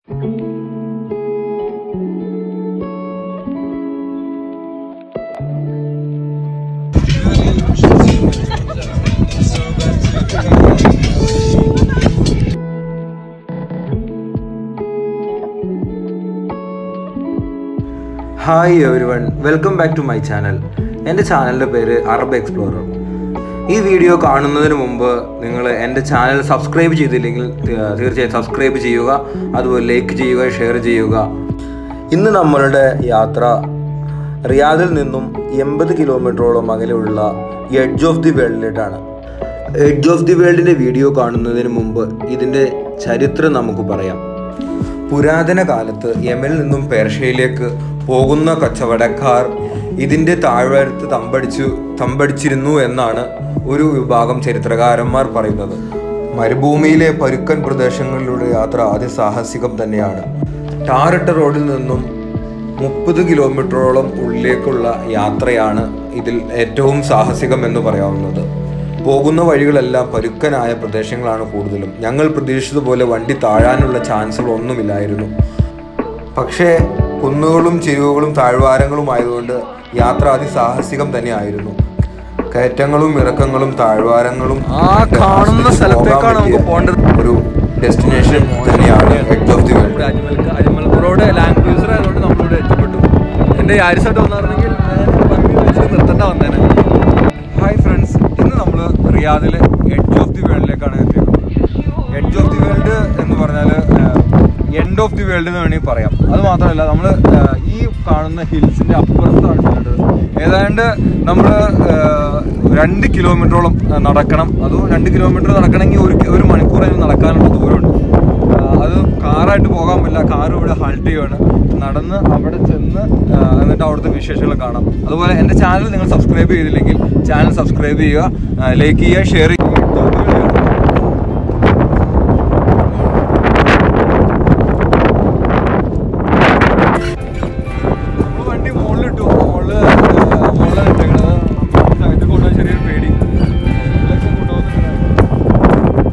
Hi everyone welcome back to my channel എൻ്റെ ചാനലിൻ്റെ പേര് അറബ് എക്സ്പ്ലോറർ ഈ വീഡിയോ കാണുന്നതിന് മുമ്പ് നിങ്ങൾ എൻ്റെ ചാനൽ സബ്സ്ക്രൈബ് ചെയ്തില്ലെങ്കിൽ തീ- തീർച്ചയായും സബ്സ്ക്രൈബ് ചെയ്യുക അതുപോലെ ലൈക്ക് ചെയ്യുക ഷെയർ ചെയ്യുക ഇന്ന് നമ്മളുടെ യാത്ര റിയാദിൽ നിന്നും എൺപത് കിലോമീറ്ററോളം അകലെയുള്ള എഡ്ജ് ഓഫ് ദി വേൾഡിലേക്കാണ് എഡ്ജ് ഓഫ് ദി വേൾഡിൻ്റെ വീഡിയോ കാണുന്നതിന് മുമ്പ് ഇതിൻ്റെ ചരിത്രം നമുക്ക് പറയാം പുരാതന കാലത്ത് യമനിൽ നിന്നും പേർഷ്യയിലേക്ക് പോകുന്ന കച്ചവടക്കാർ ഇതിൻ്റെ താഴ്വാരത്ത് തമ്പടിച്ചു തമ്പടിച്ചിരുന്നു എന്നാണ് ഒരു വിഭാഗം ചരിത്രകാരന്മാർ പറയുന്നത് മരുഭൂമിയിലെ പരുക്കൻ പ്രദേശങ്ങളിലൂടെ യാത്ര അതിസാഹസികം തന്നെയാണ് ടാറിട്ട റോഡിൽ നിന്നും മുപ്പത് കിലോമീറ്ററോളം ഉള്ളിലേക്കുള്ള യാത്രയാണ് ഇതിൽ ഏറ്റവും സാഹസികം എന്ന് പറയാവുന്നത് പോകുന്ന വഴികളെല്ലാം പരുക്കനായ പ്രദേശങ്ങളാണ് കൂടുതലും ഞങ്ങൾ പ്രതീക്ഷിച്ചതുപോലെ വണ്ടി താഴാനുള്ള ചാൻസുകൾ ഒന്നുമില്ലായിരുന്നു പക്ഷേ കുന്നുകളും ചെരുവുകളും താഴ്വാരങ്ങളും ആയതുകൊണ്ട് യാത്ര അതിസാഹസികം തന്നെയായിരുന്നു കയറ്റങ്ങളും ഇറക്കങ്ങളും താഴ്വാരങ്ങളും ആ കാണുന്ന സ്ഥലത്തേക്കാണ് നമുക്ക് പോകേണ്ടത്. ഒരു ഡെസ്റ്റിനേഷൻ തന്നെയാണ് എഡ്ജ് ഓഫ് ദി വേൾഡ് അജ്മൽക്ക് അജ്മൽ റോഡ് ലാൻഡ് ക്രൂസർ ആയതുകൊണ്ട് നമ്മളിവിടെ എത്തിപ്പെട്ടു എൻ്റെ യാരിസായിട്ട് വന്നായിരുന്നെങ്കിൽ നിർത്തേണ്ട വന്നേനെ ഹായ് ഫ്രണ്ട്സ് ഇന്ന് നമ്മൾ റിയാദിലെ എഡ്ജ് ഓഫ് ദി വേൾഡിലേക്കാണ് എത്തിയത് എഡ്ജ് ഓഫ് ദി വേൾഡ് എന്ന് പറഞ്ഞാൽ എൻഡ് ഓഫ് ദി വേൾഡ് എന്ന് വേണമെങ്കിൽ പറയാം അത് മാത്രമല്ല നമ്മൾ ഈ കാണുന്ന ഹിൽസിൻ്റെ അപ്പുറത്താണ് ഉള്ളത് ഏതാണ്ട് നമ്മൾ രണ്ട് കിലോമീറ്ററോളം ആ, നടക്കണം അതും രണ്ട് കിലോമീറ്റർ നടക്കണമെങ്കിൽ ഒരു ഒരു മണിക്കൂർ അതിന് നടക്കാനുള്ള ദൂരമുണ്ട് ആ, അത് കാറായിട്ട് പോകാൻ പറ്റില്ല കാർ ഇവിടെ ഹാൾട്ട് ചെയ്യുവാണ് നടന്ന് അവിടെ ചെന്ന് ആ, എന്നിട്ട് അവിടുത്തെ വിശേഷങ്ങൾ കാണാം അതുപോലെ എൻ്റെ ചാനൽ നിങ്ങൾ സബ്സ്ക്രൈബ് ചെയ്തില്ലെങ്കിൽ ചാനൽ സബ്സ്ക്രൈബ് ചെയ്യുക ലൈക്ക് ചെയ്യുക ഷെയർ ചെയ്യുക നമ്മള് വണ്ടി മുകളിലിട്ടു മുകളില് മുകളിലാണ് ഇട്ടേക്കണത് ഇത് കൊണ്ടുപോകാൻ ചെറിയൊരു പേടി ഇതിലൊക്കെ കൊണ്ടുപോകുന്നുണ്ട്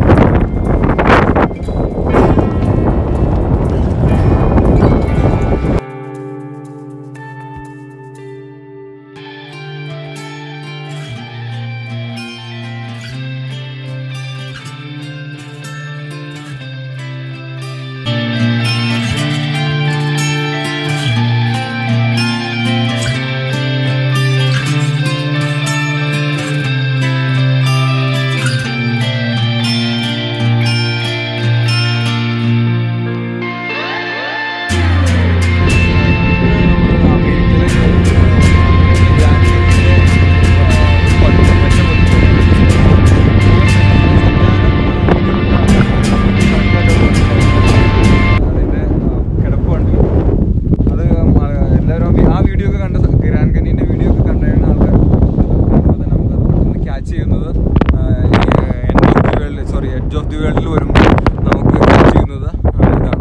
അതിന്റെ കിടപ്പ് കണ്ടു അത് എല്ലാവരും ആ വീഡിയോ ഒക്കെ കണ്ട ഗ്രാൻഡ് കനീൻ്റെ വീഡിയോ ഒക്കെ കണ്ടായിരുന്ന ആൾക്കാർ കാണുമ്പോൾ തന്നെ നമുക്കത് പെട്ടെന്ന് ക്യാച്ച് ചെയ്യുന്നത് end of the world sorry edge of the വേൾഡിൽ വരുമ്പോൾ നമുക്ക് ക്യാച്ച് ചെയ്യുന്നത് ആ, ഇതാണ്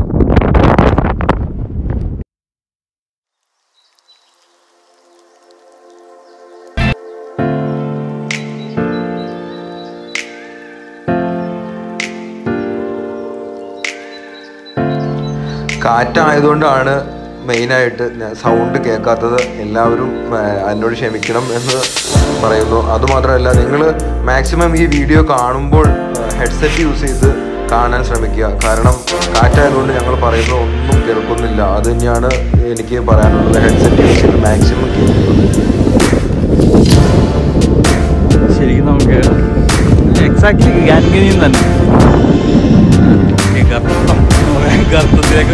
കാറ്റായതുകൊണ്ടാണ് മെയിനായിട്ട് സൗണ്ട് കേൾക്കാത്തത് എല്ലാവരും ആ, എന്നോട് ക്ഷമിക്കണം എന്ന് പറയുന്നു അതുമാത്രമല്ല നിങ്ങൾ മാക്സിമം ഈ വീഡിയോ കാണുമ്പോൾ ഹെഡ്സെറ്റ് യൂസ് ചെയ്ത് കാണാൻ ശ്രമിക്കുക കാരണം കാറ്റായതുകൊണ്ട് ഞങ്ങൾ പറയുന്നത് ഒന്നും കേൾക്കുന്നില്ല അത് തന്നെയാണ് എനിക്ക് പറയാനുള്ളത് ഹെഡ്സെറ്റ് യൂസ് ചെയ്ത് മാക്സിമം കേൾക്കുന്നത് ശരിക്കും നമുക്ക് എക്സാക്ട്ലി ഗാൻഗനിയിൽ തന്നെ ഈ ഗർത്തം ഗർത്തത്തിലേക്ക്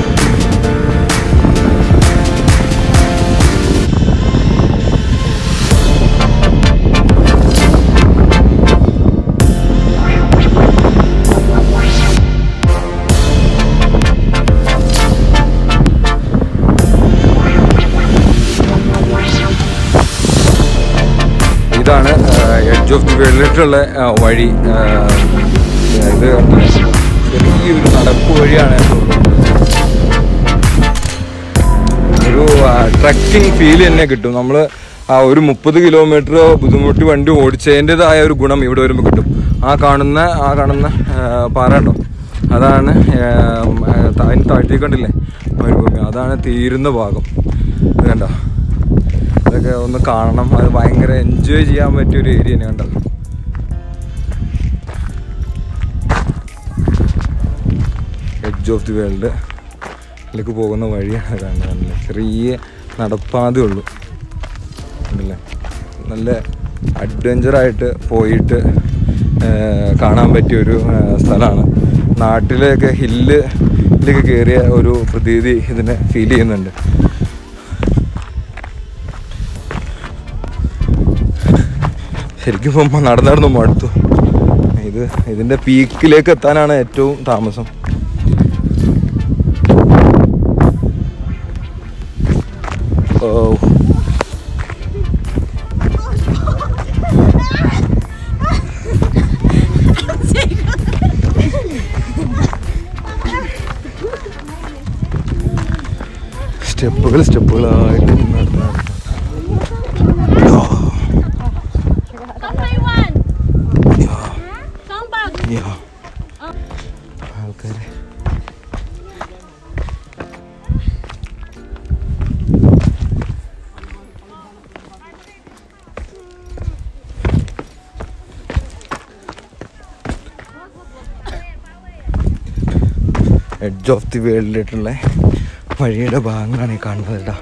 ഇതാണ് എഡ്ജ് ഓഫ് ദി വേൾഡിലേക്കുള്ള ആ, വഴി ആ, ഇത് ചെറിയൊരു നടപ്പ് വഴിയാണ് ഒരു ട്രക്കിംഗ് ഫീൽ തന്നെ കിട്ടും നമ്മൾ ആ ഒരു മുപ്പത് കിലോമീറ്റർ ബുദ്ധിമുട്ടി വണ്ടി ഓടിച്ചതിൻ്റെതായ ഒരു ഗുണം ഇവിടെ വരുമ്പോൾ കിട്ടും ആ കാണുന്ന ആ കാണുന്ന ആ, പാറ ഉണ്ടോ അതാണ് ഏം, ഏ, താ- അതിന് താഴ്ത്തി കണ്ടില്ലേ മരുഭൂമി അതാണ് തീരുന്ന ഭാഗം ഇത് കണ്ടോ ഇതൊക്കെ ഒന്ന് കാണണം അത് ഭയങ്കര എൻജോയ് ചെയ്യാൻ പറ്റിയ ഒരു ഏരിയ തന്നെ കണ്ടോ എഡ്ജ് ഓഫ് ദി വേൾഡ് ഇതിലേക്ക് പോകുന്ന വഴിയാണ് കാണുന്നത് ചെറിയ നടപ്പാതേ ഉള്ളൂ ഉണ്ടല്ലേ നല്ല അഡ്വഞ്ചറായിട്ട് പോയിട്ട് ആ, കാണാൻ പറ്റിയ ഒരു സ്ഥലമാണ് നാട്ടിലൊക്കെ ഹില്ലിലേക്ക് കയറിയ ഒരു പ്രതീതി ഇതിനെ ഫീൽ ചെയ്യുന്നുണ്ട് ശരിക്കും ഇപ്പം നടന്ന് നടന്ന് മടുത്തു ഇത് ഇതിൻ്റെ പീക്കിലേക്ക് എത്താനാണ് ഏറ്റവും താമസം ഓ സ്റ്റെപ്പുകൾ സ്റ്റെപ്പുകളായിട്ട് നടന്ന് നടന്ന് Come my one. Come back. യാ. ആൾക്കാര് എഡ്ജ് ഓഫ് ദി വേൾഡിലേട്ടുള്ള വഴിയുടെ ഭാഗങ്ങളാണ് ഈ കാണുന്നത് കേട്ടോ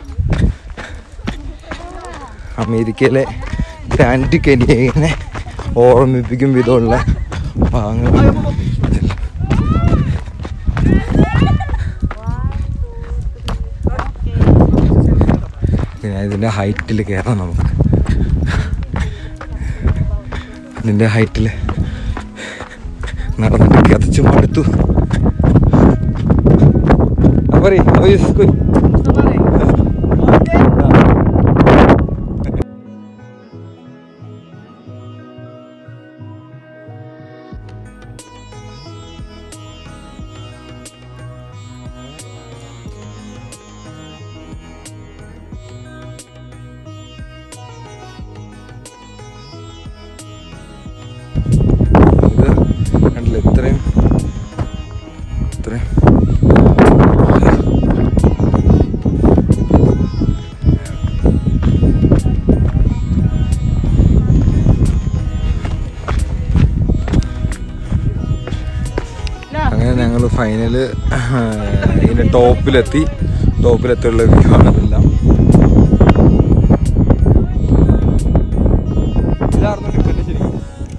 അമേരിക്കയിലെ ഗ്രാൻഡ് കെനിയനെ ഓർമ്മിപ്പിക്കും വിധമുള്ള ഭാഗങ്ങളാണ് ഇതിൽ. പിന്നെ ഇതിൻ്റെ ഹൈറ്റിൽ കയറാം നമുക്ക് ഇതിൻ്റെ ഹൈറ്റിൽ നടന്നിട്ട് കത്തിച്ചു മടുത്തു പറയും ഇത് കണ്ടില്ല ഇത്രയും ഇത്രയും അങ്ങനെ ഞങ്ങൾ ഫൈനല് ഇതിന്റെ ടോപ്പിലെത്തി ടോപ്പിലെത്തിയുള്ള വ്യൂ ആണ് ഇതെല്ലാം ഇതായിരുന്നു ടിക്കറ്റ് ശരിക്കും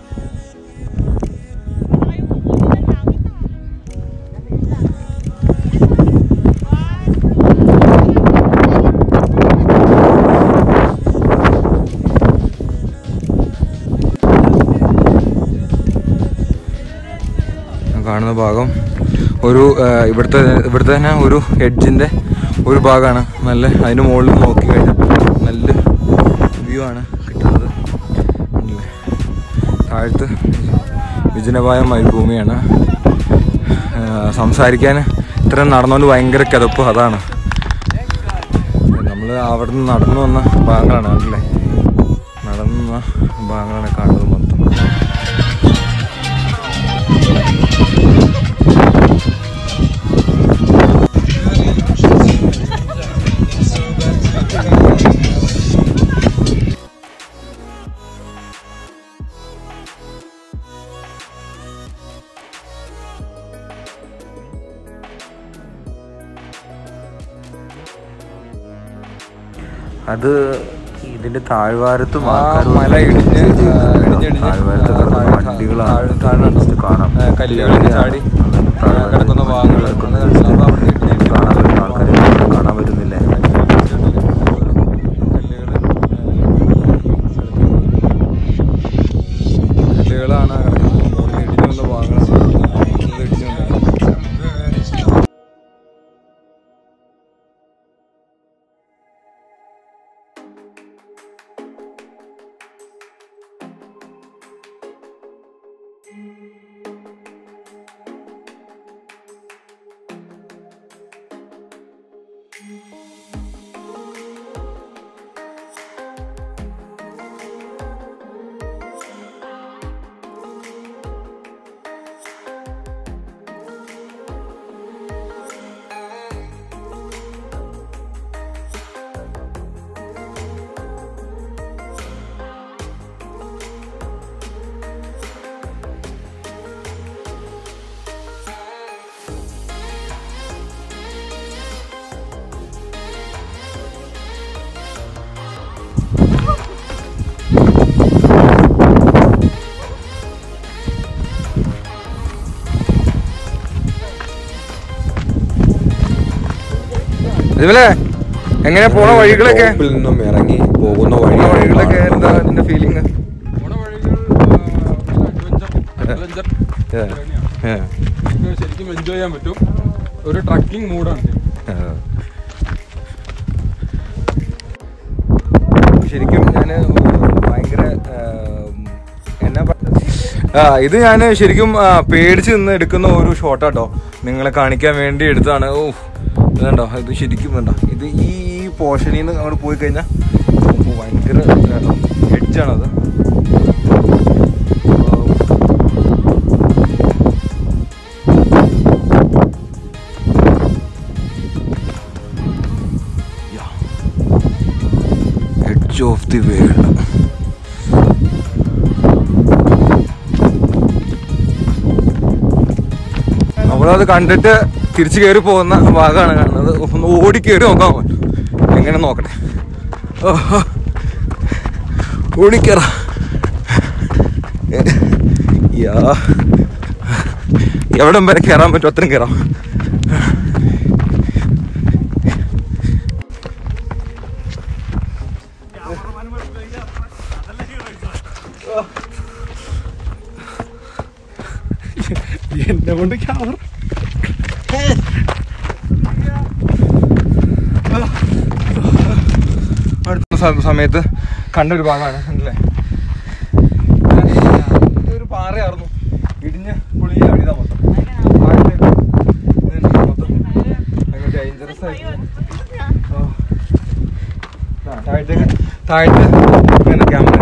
കാണുന്ന ഭാഗം ഒരു ആ, ഇവിടുത്തെ ഇവിടുത്തെ തന്നെ ഒരു എഡ്ജിൻ്റെ ഒരു ഭാഗമാണ് നല്ല അതിന് മുകളിൽ നോക്കി കഴിഞ്ഞാൽ നല്ല വ്യൂ ആണ് കിട്ടുന്നത് കണ്ടില്ലേ? താഴത്ത് വിജനമായ മരുഭൂമിയാണ് ആ, സംസാരിക്കാൻ ഇത്രയും നടന്നുകൊണ്ട് ഭയങ്കര കിതപ്പ് അതാണ് നമ്മൾ അവിടെ നിന്ന് നടന്നു വന്ന ഭാഗങ്ങളാണ് കണ്ടില്ലേ നടന്നു വന്ന ഭാഗങ്ങളാണ് കാണുന്നത് മൊത്തം അത് ഇതിന്റെ താഴ്വാരത്തും ആ ആൾക്കാര് മല ഇടിഞ്ഞ് ആ, ഇടിഞ്ഞിടിഞ്ഞ് താഴ്വാരത്ത് കിടക്കുന്ന താഴെ- വണ്ടികളാണ് താഴെ- താഴെ just കാണാം ആ, കല്ലുകളിൽ ചാടി ആ, കിടക്കുന്ന ഭാഗങ്ങൾ കിടക്കുന്ന അപ്പോൾ അവിടെ ഇടിഞ്ഞ് ഇടിഞ്ഞ് കാണാൻ പറ്റുന്ന ആൾക്കാരെ കാണാൻ പറ്റുന്നില്ലേ കല്ലുകളാണ് ഇടിഞ്ഞുള്ള ഭാഗങ്ങളാണ് ഇത് ഇടിഞ്ഞുകൊണ്ട് ഇതുപോലെ എങ്ങനെ പോണ വഴികളൊക്കെ ടോപ്പിൽ നിന്നും ഇറങ്ങി പോകുന്ന പോണ വഴികളൊക്കെ വഴികളൊക്കെ എന്താ അതിന്റെ ഫീലിംഗ് പോണ വഴികൾ അഡ്വഞ്ചർ അഡ്വഞ്ചർ ശരിക്കും എൻജോയ് ചെയ്യാൻ പറ്റും ഒരു ട്രക്കിംഗ് മൂഡാണ് ശരിക്കും ഞാൻ ഭയങ്കര ആം, എന്നാ പ- ആ ഇത് ഞാൻ ശരിക്കും ആ, പേടിച്ച് നിന്ന് എടുക്കുന്ന ഒരു ഷോട്ടാട്ടോ നിങ്ങളെ കാണിക്കാൻ വേണ്ടി എടുത്താണ് ഓ ഇതുണ്ടോ ഇത് ശരിക്കും വേണ്ട ഇത് ഈ പോർഷനിൽ നിന്ന് അങ്ങോട്ട് പോയി കഴിഞ്ഞാൽ ഭയങ്കര എഡ്ജാണത് എഡ്ജ് ഓഫ് ദി വേൾഡ് നമ്മളത് കണ്ടിട്ട് തിരിച്ചു കയറി പോകുന്ന ഭാഗമാണ് കാണുന്നത് ഒന്ന് ഓടി കയറി നോക്കാൻ പറ്റും എങ്ങനെ നോക്കട്ടെ ഓഹോ. ഓടിക്കറ യാ എവിടം വരെ കയറാൻ പറ്റും അത്രയും കയറാം എന്നെ കൊണ്ട് ക്യാമറ അടുത്ത സ- സമയത്ത് കണ്ടൊരു ഭാഗമാണ് കണ്ടില്ലേ ഒരു പാറയായിരുന്നു ഇടിഞ്ഞ് പുളിയെ അടിതാ മൊത്തം താഴത്തേക്ക് ഇതുണ്ട് മൊത്തം ഭയങ്കര ഡേഞ്ചറസ് ആയിട്ട് ഓ. ആ, താഴത്തേക്ക് താഴത്ത് ഇങ്ങനെ ക്യാമറ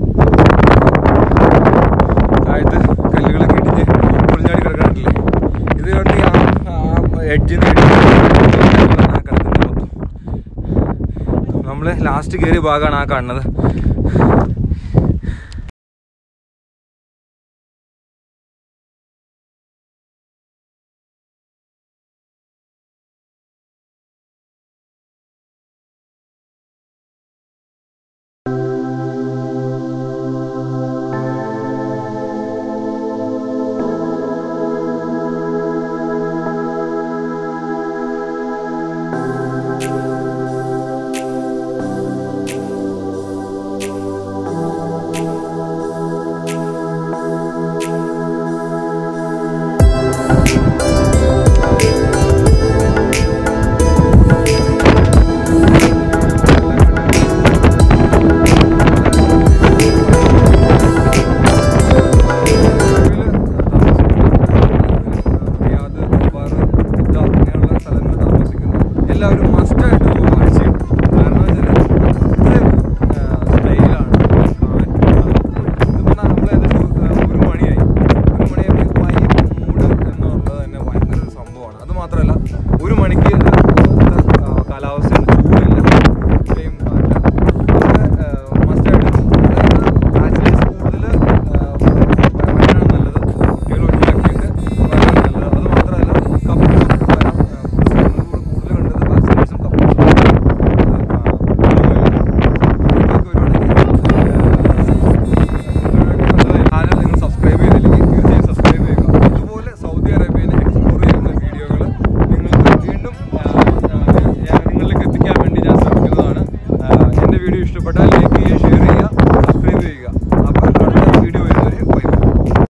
താഴത്ത് കല്ലുകളൊക്കെ ഇടിഞ്ഞ് പൊളിഞ്ഞാടി കിടക്കണില്ലേ ഇത് കണ്ട് ആ എഡ്ജിൽ നിന്ന് കിടക്കുന്നത് മൊത്തം നമ്മള് ലാസ്റ്റ് കയറിയ ഭാഗമാണ് ആ കാണുന്നത് റിയാദ് ദുബാർ ജിദ്ദ അങ്ങനെയുള്ള സ്ഥലങ്ങളിൽ താമസിക്കുന്നു എല്ലാവരും മസ്റ്റായിട്ട് ഒരു കാഴ്ചയുണ്ട് കാരണം വെച്ചാൽ അത്രയും സ്റ്റൈലാണ് ഇത് പറഞ്ഞാൽ നമ്മൾ ഏകദേശം ഒരു മണിയായി ഒരു മണിയായപ്പോൾ വൈബ് മൂഡ് എന്നുള്ളത് തന്നെ ഭയങ്കര ഒരു സംഭവമാണ് അത് മാത്രമല്ല ഒരു മണിക്ക് കാലാവസ്ഥയാണ് ചൂടില്ല ഇത്രയും കാറ്റ് മസ്റ്റായിട്ട് ബാച്ചിലേഴ്സ് കൂടുതൽ വരാനാണ് നല്ലത് കുട്ടികൾ ഒഴിവാക്കിയിട്ട് വരാനാണ് നല്ലത് അത് മാത്രമല്ല കപ്പിൾസും വരാം കൂടുതൽ കണ്ടത് ബാച്ചിലേഴ്സും കപ്പിൾസും ചാനൽ നിങ്ങൾ സബ്സ്ക്രൈബ് ചെയ്തില്ലെങ്കിൽ തീർച്ചയായും സബ്സ്ക്രൈബ് ചെയ്യുക അതുപോലെ സൗദി അറേബ്യയിലെ എക്സ്പ്ലോർ ചെയ്യുന്ന വീഡിയോകൾ നിങ്ങൾക്ക് വീണ്ടും ആ, ആ, ഞാൻ നിങ്ങളിലേക്ക് എത്തിക്കാൻ വേണ്ടി ഞാൻ ശ്രമിക്കുന്നതാണ് ആ, എൻ്റെ വീഡിയോ ഇഷ്ടപ്പെട്ടാൽ